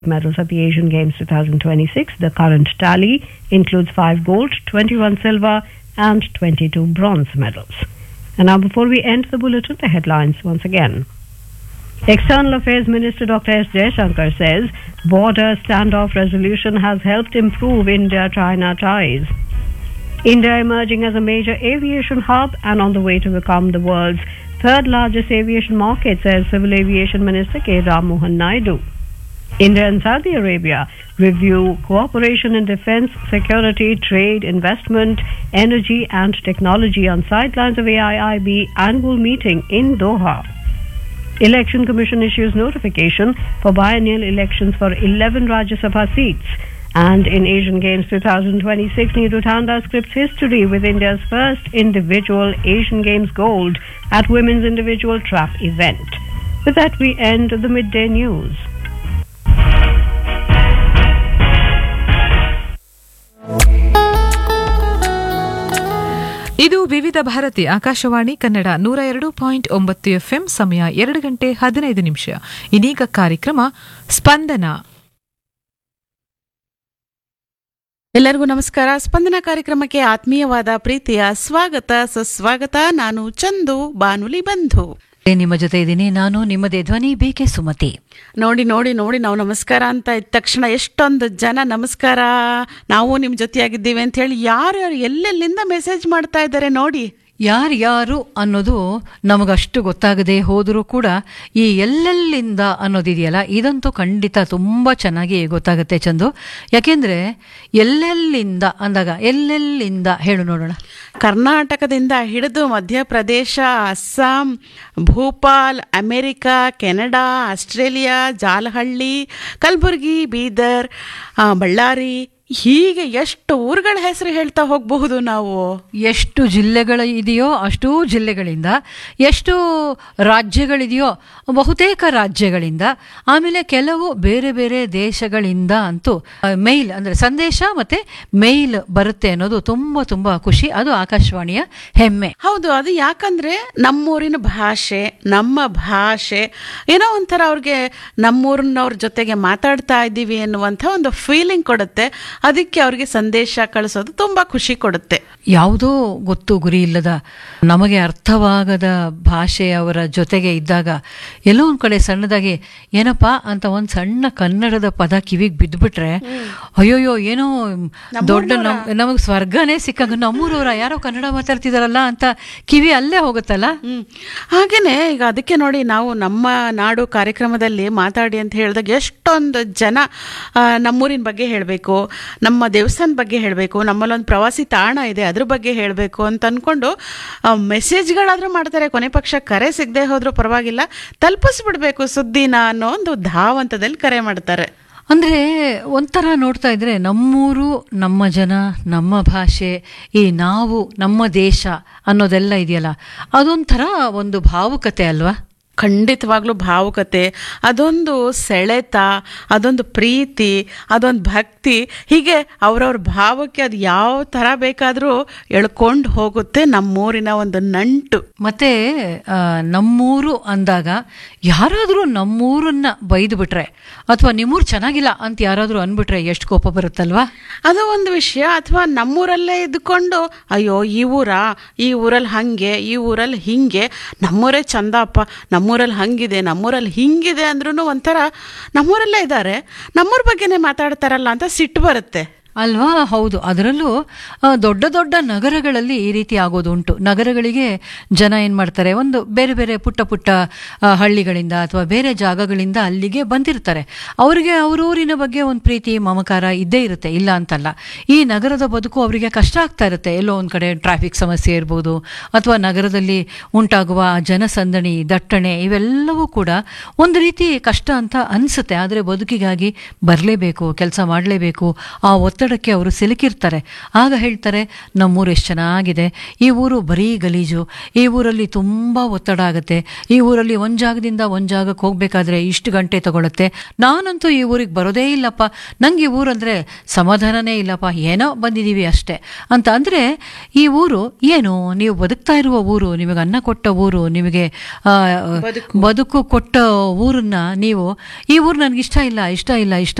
medals at the Asian Games 2026. The current tally includes 5 gold, 21 silver, and 22 bronze medals. And now, before we end the bulletin, the headlines once again. External Affairs Minister Dr. S. Jaishankar says border standoff resolution has helped improve India-China ties. India emerging as a major aviation hub and on the way to become the world's third largest aviation market, says Civil Aviation Minister K. Ram Mohan Naidu. India and Saudi Arabia review cooperation in defense, security, trade, investment, energy, and technology on sidelines of AIIB annual meeting in Doha. Election Commission issues notification for biennial elections for 11 Rajya Sabha seats. And in Asian Games 2026, Neeru Tanda scripts history with India's first individual Asian Games gold at women's individual trap event. With that, we end the midday news. ಇದು ವಿವಿಧ ಭಾರತಿ ಆಕಾಶವಾಣಿ ಕನ್ನಡ ನೂರ ಎರಡು point ಒಂಬತ್ತು FM ಸಮಯ ಎರಡು ಗಂಟೆ ಹದಿನೈದು ನಿಮಿಷ ಇದೀಗ ಕಾರ್ಯಕ್ರಮ ಸ್ಪಂದನ ಎಲ್ಲರಿಗೂ ನಮಸ್ಕಾರ ಸ್ಪಂದನ ಕಾರ್ಯಕ್ರಮಕ್ಕೆ ಆತ್ಮೀಯವಾದ ಪ್ರೀತಿಯ ಸ್ವಾಗತ ಸುಸ್ವಾಗತ ನಾನು ಚಂದು ಬಾನುಲಿ ಬಂಧು ನಿಮ್ಮ ಜೊತೆ ಇದ್ದೀನಿ ನಾನು ನಿಮ್ಮದೇ ಧ್ವನಿ ಬೇಕೆ ಸುಮತಿ ನೋಡಿ ನೋಡಿ ನೋಡಿ ನಾವು ನಮಸ್ಕಾರ ಅಂತ ಇದ್ದ ತಕ್ಷಣ ಎಷ್ಟೊಂದು ಜನ ನಮಸ್ಕಾರ ನಾವು ನಿಮ್ಮ ಜೊತೆಯಾಗಿದ್ದೀವಿ ಅಂತ ಹೇಳಿ ಯಾರು ಎಲ್ಲೆಲ್ಲಿಂದ ಮೆಸೇಜ್ ಮಾಡ್ತಾ ಇದ್ದಾರೆ ನೋಡಿ ಯಾರ್ಯಾರು ಅನ್ನೋದು ನಮಗಷ್ಟು ಗೊತ್ತಾಗದೆ ಹೋದರೂ ಕೂಡ ಈ ಎಲ್ಲೆಲ್ಲಿಂದ ಅನ್ನೋದಿದೆಯಲ್ಲ ಇದಂತೂ ಖಂಡಿತ ತುಂಬ ಚೆನ್ನಾಗಿ ಗೊತ್ತಾಗುತ್ತೆ ಚಂದು ಯಾಕೆಂದ್ರೆ ಎಲ್ಲೆಲ್ಲಿಂದ ಅಂದಾಗ ಎಲ್ಲೆಲ್ಲಿಂದ ಹೇಳು ನೋಡೋಣ ಕರ್ನಾಟಕದಿಂದ ಹಿಡಿದು Madhya Pradesh Assam Bhopal America Canada Australia Jalahalli Kalaburagi Bidar ಆ, ಬಳ್ಳಾರಿ ಹೀಗೆ ಎಷ್ಟು ಊರುಗಳ ಹೆಸರು ಹೇಳ್ತಾ ಹೋಗಬಹುದು ನಾವು ಎಷ್ಟು ಜಿಲ್ಲೆಗಳು ಇದೆಯೋ ಅಷ್ಟೂ ಜಿಲ್ಲೆಗಳಿಂದ ಎಷ್ಟು ರಾಜ್ಯಗಳಿದೆಯೋ ಬಹುತೇಕ ರಾಜ್ಯಗಳಿಂದ ಆಮೇಲೆ ಕೆಲವು ಬೇರೆ ಬೇರೆ ದೇಶಗಳಿಂದ ಅಂತೂ ಮೇಲ್ ಅಂದರೆ ಸಂದೇಶ ಮತ್ತೆ ಮೇಲ್ ಬರುತ್ತೆ ಅನ್ನೋದು ತುಂಬ ತುಂಬ ಖುಷಿ ಅದು ಆಕಾಶವಾಣಿಯ ಹೆಮ್ಮೆ ಹೌದು ಅದು ಯಾಕಂದ್ರೆ ನಮ್ಮೂರಿನ ಭಾಷೆ ನಮ್ಮ ಭಾಷೆ ಏನೋ ಒಂಥರ ಅವ್ರಿಗೆ ನಮ್ಮೂರಿನವ್ರ ಜೊತೆಗೆ ಮಾತಾಡ್ತಾ ಇದ್ದೀವಿ ಎನ್ನುವಂಥ ಒಂದು ಫೀಲಿಂಗ್ ಕೊಡುತ್ತೆ ಅದಕ್ಕೆ ಅವ್ರಿಗೆ ಸಂದೇಶ ಕಳಿಸೋದು ತುಂಬಾ ಖುಷಿ ಕೊಡುತ್ತೆ ಯಾವುದೋ ಗೊತ್ತು ಗುರಿ ಇಲ್ಲದ ನಮಗೆ ಅರ್ಥವಾಗದ ಭಾಷೆಯವರ ಜೊತೆಗೆ ಇದ್ದಾಗ ಎಲ್ಲೋ ಒಂದ್ ಕಡೆ ಸಣ್ಣದಾಗಿ ಏನಪ್ಪ ಅಂತ ಒಂದ್ ಸಣ್ಣ ಕನ್ನಡದ ಪದ ಕಿವಿಗೆ ಬಿದ್ದುಬಿಟ್ರೆ ಅಯ್ಯೋಯ್ಯೋ ಏನೋ ದೊಡ್ಡ ನಮ್ ನಮಗೆ ಸ್ವರ್ಗನೇ ಸಿಕ್ಕಂಗ ನಮ್ಮೂರವರ ಯಾರೋ ಕನ್ನಡ ಮಾತಾಡ್ತಿದಾರಲ್ಲ ಅಂತ ಕಿವಿ ಅಲ್ಲೇ ಹೋಗುತ್ತಲ್ಲ ಹ್ಮ್ ಹಾಗೇನೆ ಈಗ ಅದಕ್ಕೆ ನೋಡಿ ನಾವು ನಮ್ಮ ನಾಡು ಕಾರ್ಯಕ್ರಮದಲ್ಲಿ ಮಾತಾಡಿ ಅಂತ ಹೇಳಿದಾಗ ಎಷ್ಟೊಂದು ಜನ ಆ, ನಮ್ಮೂರಿನ ಬಗ್ಗೆ ಹೇಳಬೇಕು ನಮ್ಮ ದೇವಸ್ಥಾನ ಬಗ್ಗೆ ಹೇಳಬೇಕು ನಮ್ಮಲ್ಲೊಂದು ಪ್ರವಾಸಿ ತಾಣ ಇದೆ ಅದ್ರ ಬಗ್ಗೆ ಹೇಳಬೇಕು ಅಂತ ಅಂದ್ಕೊಂಡು ಮೆಸೇಜ್ಗಳಾದ್ರೂ ಮಾಡ್ತಾರೆ ಕೊನೆ ಪಕ್ಷ ಕರೆ ಸಿಗದೆ ಹೋದ್ರೂ ಪರವಾಗಿಲ್ಲ ತಲುಪಿಸ್ಬಿಡ್ಬೇಕು ಸುದ್ದಿನ ಅನ್ನೋ ಒಂದು ಧಾವಂತದಲ್ಲಿ ಕರೆ ಮಾಡ್ತಾರೆ ಅಂದ್ರೆ ಒಂಥರ ನೋಡ್ತಾ ಇದ್ರೆ ನಮ್ಮೂರು ನಮ್ಮ ಜನ ನಮ್ಮ ಭಾಷೆ ಈ ನಾವು ನಮ್ಮ ದೇಶ ಅನ್ನೋದೆಲ್ಲ ಇದೆಯಲ್ಲ ಅದೊಂಥರ ಒಂದು ಭಾವುಕತೆ ಅಲ್ವಾ ಖಂಡಿತವಾಗ್ಲೂ ಭಾವುಕತೆ ಅದೊಂದು ಸೆಳೆತ ಅದೊಂದು ಪ್ರೀತಿ ಅದೊಂದು ಭಕ್ತಿ ಹೀಗೆ ಅವ್ರವ್ರ ಭಾವಕ್ಕೆ ಅದು ಯಾವ ಥರ ಬೇಕಾದರೂ ಎಳ್ಕೊಂಡು ಹೋಗುತ್ತೆ ನಮ್ಮೂರಿನ ಒಂದು ನಂಟು ಮತ್ತೆ ಆ, ನಮ್ಮೂರು ಅಂದಾಗ ಯಾರಾದರೂ ನಮ್ಮೂರನ್ನ ಬೈದು ಬಿಟ್ರೆ ಅಥವಾ ನಿಮ್ಮೂರು ಚೆನ್ನಾಗಿಲ್ಲ ಅಂತ ಯಾರಾದರೂ ಅಂದ್ಬಿಟ್ರೆ ಎಷ್ಟು ಕೋಪ ಬರುತ್ತಲ್ವಾ ಅದು ಒಂದು ವಿಷಯ ಅಥವಾ ನಮ್ಮೂರಲ್ಲೇ ಇದ್ಕೊಂಡು ಅಯ್ಯೋ ಈ ಊರ ಈ ಊರಲ್ಲಿ ಹಂಗೆ ಈ ಊರಲ್ಲಿ ಹಿಂಗೆ ನಮ್ಮೂರೇ ಚಂದಪ್ಪ ನಮ್ಮೂರಲ್ಲಿ ಹಂಗಿದೆ ನಮ್ಮೂರಲ್ಲಿ ಹಿಂಗಿದೆ ಅಂದ್ರೂ ಒಂಥರ ನಮ್ಮೂರಲ್ಲೇ ಇದ್ದಾರೆ ನಮ್ಮೂರ ಬಗ್ಗೆನೇ ಮಾತಾಡ್ತಾರಲ್ಲ ಅಂತ ಸಿಟ್ಟು ಬರುತ್ತೆ ಅಲ್ವಾ ಹೌದು ಅದರಲ್ಲೂ ಆ, ದೊಡ್ಡ ದೊಡ್ಡ ನಗರಗಳಲ್ಲಿ ಈ ರೀತಿ ಆಗೋದು ಉಂಟು ನಗರಗಳಿಗೆ ಜನ ಏನು ಮಾಡ್ತಾರೆ ಒಂದು ಬೇರೆ ಬೇರೆ ಪುಟ್ಟ ಪುಟ್ಟ ಆ, ಹಳ್ಳಿಗಳಿಂದ ಅಥವಾ ಬೇರೆ ಜಾಗಗಳಿಂದ ಅಲ್ಲಿಗೆ ಬಂದಿರ್ತಾರೆ ಅವರಿಗೆ ಅವರೂರಿನ ಬಗ್ಗೆ ಒಂದು ಪ್ರೀತಿ ಮಮಕಾರ ಇದ್ದೇ ಇರುತ್ತೆ ಇಲ್ಲ ಅಂತಲ್ಲ ಈ ನಗರದ ಬದುಕು ಅವರಿಗೆ ಕಷ್ಟ ಆಗ್ತಾ ಇರುತ್ತೆ ಎಲ್ಲೋ ಒಂದು ಕಡೆ ಟ್ರಾಫಿಕ್ ಸಮಸ್ಯೆ ಇರ್ಬೋದು ಅಥವಾ ನಗರದಲ್ಲಿ ಉಂಟಾಗುವ ಆ ಜನಸಂದಣಿ ದಟ್ಟಣೆ ಇವೆಲ್ಲವೂ ಕೂಡ ಒಂದು ರೀತಿ ಕಷ್ಟ ಅಂತ ಅನಿಸುತ್ತೆ ಆದರೆ ಬದುಕಿಗಾಗಿ ಬರಲೇಬೇಕು ಕೆಲಸ ಮಾಡಲೇಬೇಕು ಆ ಒತ್ತಡ ಒತ್ತಡಕ್ಕೆ ಅವರು ಸಿಲುಕಿರ್ತಾರೆ ಆಗ ಹೇಳ್ತಾರೆ ನಮ್ಮೂರು ಎಷ್ಟು ಚೆನ್ನಾಗಿದೆ ಈ ಊರು ಬರೀ ಗಲೀಜು ಈ ಊರಲ್ಲಿ ತುಂಬ ಒತ್ತಡ ಆಗುತ್ತೆ ಈ ಊರಲ್ಲಿ ಒಂದು ಜಾಗದಿಂದ ಒಂದು ಜಾಗಕ್ಕೆ ಹೋಗ್ಬೇಕಾದ್ರೆ ಇಷ್ಟು ಗಂಟೆ ತಗೊಳುತ್ತೆ ನಾನಂತೂ ಈ ಊರಿಗೆ ಬರೋದೇ ಇಲ್ಲಪ್ಪ ನಂಗೆ ಈ ಊರಂದ್ರೆ ಸಮಾಧಾನನೇ ಇಲ್ಲಪ್ಪ ಏನೋ ಬಂದಿದ್ದೀವಿ ಅಷ್ಟೇ ಅಂತ ಅಂದರೆ ಈ ಊರು ಏನು ನೀವು ಬದುಕ್ತಾ ಇರುವ ಊರು ನಿಮಗೆ ಅನ್ನ ಕೊಟ್ಟ ಊರು ನಿಮಗೆ ಆ, ಬದುಕು ಕೊಟ್ಟ ಊರನ್ನ ನೀವು ಈ ಊರು ನನಗೆ ಇಷ್ಟ ಇಲ್ಲ ಇಷ್ಟ ಇಲ್ಲ ಇಷ್ಟ